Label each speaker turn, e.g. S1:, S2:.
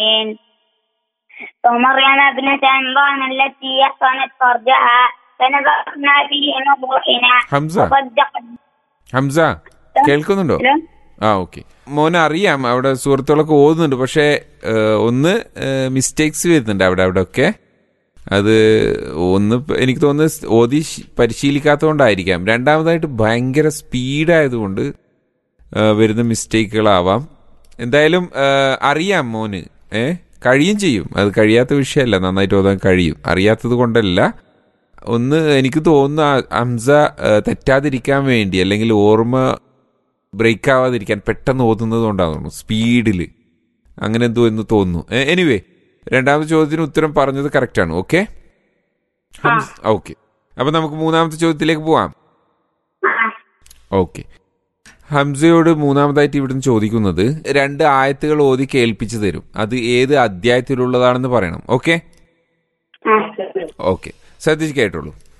S1: ومريم ابنة عمران التي أحصنت فرجها فنبذنا فيه من روحنا
S2: ഹംസ
S1: وصدقت
S2: ഹംസ കേൾക്കുന്നുണ്ടോ
S1: ഹലോ
S2: ആ ഓക്കെ മോനെ അറിയാം അവിടെ സുഹൃത്തുക്കളൊക്കെ ഓതുന്നുണ്ട് പക്ഷെ ഏഹ്, ഒന്ന് മിസ്റ്റേക്സ് വരുന്നുണ്ട് അവിടെ അവിടെ ഒക്കെ അത് ഒന്ന് ഇപ്പൊ എനിക്ക് തോന്നുന്നത് ഓതി ശ്- പരിശീലിക്കാത്തതുകൊണ്ടായിരിക്കാം രണ്ടാമതായിട്ട് ഭയങ്കര സ്പീഡായതുകൊണ്ട് ഏഹ്, വരുന്ന മിസ്റ്റേക്കുകളാവാം എന്തായാലും ഏഹ്, അറിയാം മോന് ഏ കഴിയും ചെയ്യും അത് കഴിയാത്ത വിഷയമല്ല നന്നായിട്ട് ഓതാൻ കഴിയും അറിയാത്തത് കൊണ്ടല്ല ഒന്ന് എനിക്ക് തോന്നുന്നു ആ ഹംസ ഏഹ്, തെറ്റാതിരിക്കാൻ വേണ്ടി അല്ലെങ്കിൽ ഓർമ്മ ബ്രേക്ക് ആവാതിരിക്കാൻ പെട്ടെന്ന് ഓതുന്നത് കൊണ്ടാണ് തോന്നുന്നു സ്പീഡിൽ അങ്ങനെ എന്തോ എന്ന് തോന്നുന്നു എനിവേ രണ്ടാമത്തെ ചോദ്യത്തിന് ഉത്തരം പറഞ്ഞത് കറക്റ്റാണ് ഓക്കെ ഓക്കെ അപ്പൊ നമുക്ക് മൂന്നാമത്തെ ചോദ്യത്തിലേക്ക് പോവാം ഓക്കെ ഹംസയോട് മൂന്നാമതായിട്ട് ഇവിടുന്ന് ചോദിക്കുന്നത് രണ്ട് ആയത്തുകൾ ഓതി കേൾപ്പിച്ചു തരും അത് ഏത് അധ്യായത്തിലുള്ളതാണെന്ന് പറയണം ഓക്കെ ഓക്കെ ശ്രദ്ധിച്ച് കേട്ടോളൂ